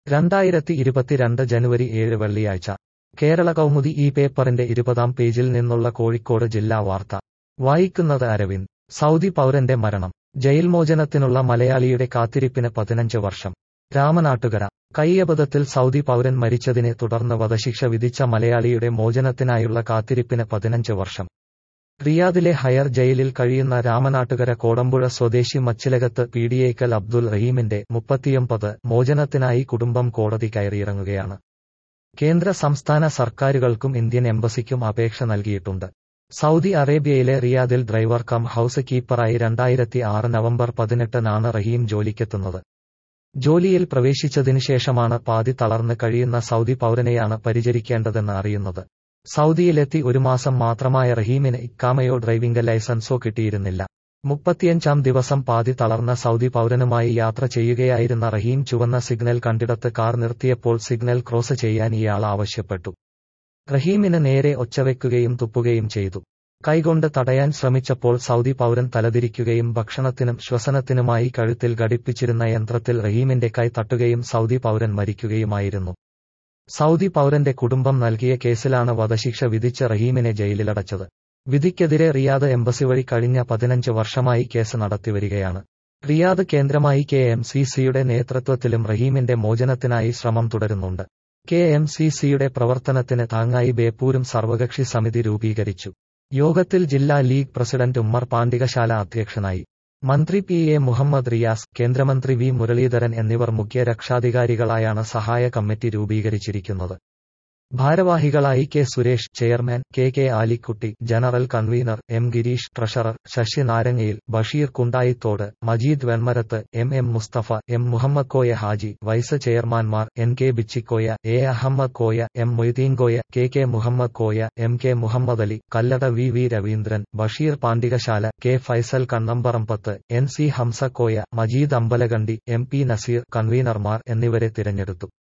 രണ്ടായിരത്തി ഇരുപത്തിരണ്ട് ജനുവരി ഏഴ് വെള്ളിയാഴ്ച കേരള കൗമുദി ഈ പേപ്പറിന്റെ ഇരുപതാം പേജിൽ നിന്നുള്ള കോഴിക്കോട് ജില്ലാ വാർത്ത വായിക്കുന്നത് അരവിന്ദ് സൗദി പൗരന്റെ മരണം ജയിൽ മോചനത്തിനുള്ള മലയാളിയുടെ കാത്തിരിപ്പിന് പതിനഞ്ച് വർഷം രാമനാട്ടുകര കൈയബദ്ധത്തിൽ സൗദി പൗരൻ മരിച്ചതിനെ തുടർന്ന് വധശിക്ഷ വിധിച്ച മലയാളിയുടെ മോചനത്തിനായുള്ള കാത്തിരിപ്പിന് പതിനഞ്ച് വർഷം റിയാദിലെ ഹയർ ജയിലിൽ കഴിയുന്ന രാമനാട്ടുകര കോടമ്പുഴ സ്വദേശി മച്ചിലകത്ത് പീഡിയേക്കൽ അബ്ദുൽ റഹീമിന്റെ മുപ്പത്തിയൊമ്പത് മോചനത്തിനായി കുടുംബം കോടതി കയറിയിറങ്ങുകയാണ് കേന്ദ്ര സംസ്ഥാന സർക്കാരുകൾക്കും ഇന്ത്യൻ എംബസിക്കും അപേക്ഷ നൽകിയിട്ടുണ്ട് സൗദി അറേബ്യയിലെ റിയാദിൽ ഡ്രൈവർ കം ഹൌസ് കീപ്പറായി രണ്ടായിരത്തി ആറ് നവംബർ പതിനെട്ടിനാണ് റഹീം ജോലിക്കെത്തുന്നത് ജോലിയിൽ പ്രവേശിച്ചതിനു ശേഷമാണ് പാതി തളർന്ന് കഴിയുന്ന സൗദി പൗരനെയാണ് പരിചരിക്കേണ്ടതെന്ന് അറിയുന്നത് സൗദിയിലെത്തി ഒരു മാസം മാത്രമായ റഹീമിന് ഇക്കാമയോ ഡ്രൈവിംഗ് ലൈസൻസോ കിട്ടിയിരുന്നില്ല മുപ്പത്തിയഞ്ചാം ദിവസം പാതി തളർന്ന സൗദി പൗരനുമായി യാത്ര ചെയ്യുകയായിരുന്ന റഹീം ചുവന്ന സിഗ്നൽ കണ്ടിടത്ത് കാർ നിർത്തിയപ്പോൾ സിഗ്നൽ ക്രോസ് ചെയ്യാൻ ഇയാൾ ആവശ്യപ്പെട്ടു റഹീമിന് നേരെ ഒച്ചവെക്കുകയും തുപ്പുകയും ചെയ്തു കൈകൊണ്ട് തടയാൻ ശ്രമിച്ചപ്പോൾ സൗദി പൗരൻ തലതിരിക്കുകയും ഭക്ഷണത്തിനും ശ്വസനത്തിനുമായി കഴുത്തിൽ ഘടിപ്പിച്ചിരുന്ന യന്ത്രത്തിൽ റഹീമിന്റെ കൈ തട്ടുകയും സൗദി പൗരൻ മരിക്കുകയുമായിരുന്നു സൗദി പൗരന്റെ കുടുംബം നൽകിയ കേസിലാണ് വധശിക്ഷ വിധിച്ച് റഹീമിനെ ജയിലിലടച്ചത് വിധിക്കെതിരെ റിയാദ് എംബസി വഴി കഴിഞ്ഞ പതിനഞ്ച് വർഷമായി കേസ് നടത്തിവരികയാണ് റിയാദ് കേന്ദ്രമായി കെ എം സി സിയുടെ നേതൃത്വത്തിലും റഹീമിന്റെ മോചനത്തിനായി ശ്രമം തുടരുന്നുണ്ട് കെ എം സി സിയുടെ പ്രവർത്തനത്തിന് താങ്ങായി ബേപ്പൂരും സർവകക്ഷി സമിതി രൂപീകരിച്ചു യോഗത്തിൽ ജില്ലാ ലീഗ് പ്രസിഡന്റ് ഉമ്മർ പാണ്ഡികശാല അധ്യക്ഷനായി മന്ത്രി പി എ മുഹമ്മദ് റിയാസ് കേന്ദ്രമന്ത്രി വി മുരളീധരൻ എന്നിവർ മുഖ്യ രക്ഷാധികാരികളായാണ് സഹായ കമ്മിറ്റി രൂപീകരിച്ചിരിക്കുന്നത് ഭാരവാഹികളായി K Suresh chairman K K Alikutty general convener M Girish treasurer Sasi Narangayil Basheer Kundayithode Majeed Venmarath M M Musthafa M Muhammed Koya Haji vice ചെയർമാൻമാർ N K Bichikoya A Ahammed Koya M Moideen Koya K K Muhammed Koya M K Muhammed Ali Kallada V V Raveendran Basheer Pandikasala K Faisal Kannamparambath N C Hamza Koya Majeed Ambalakandi M P Naseer കൺവീനർമാർ എന്നിവരെ തിരഞ്ഞെടുത്തു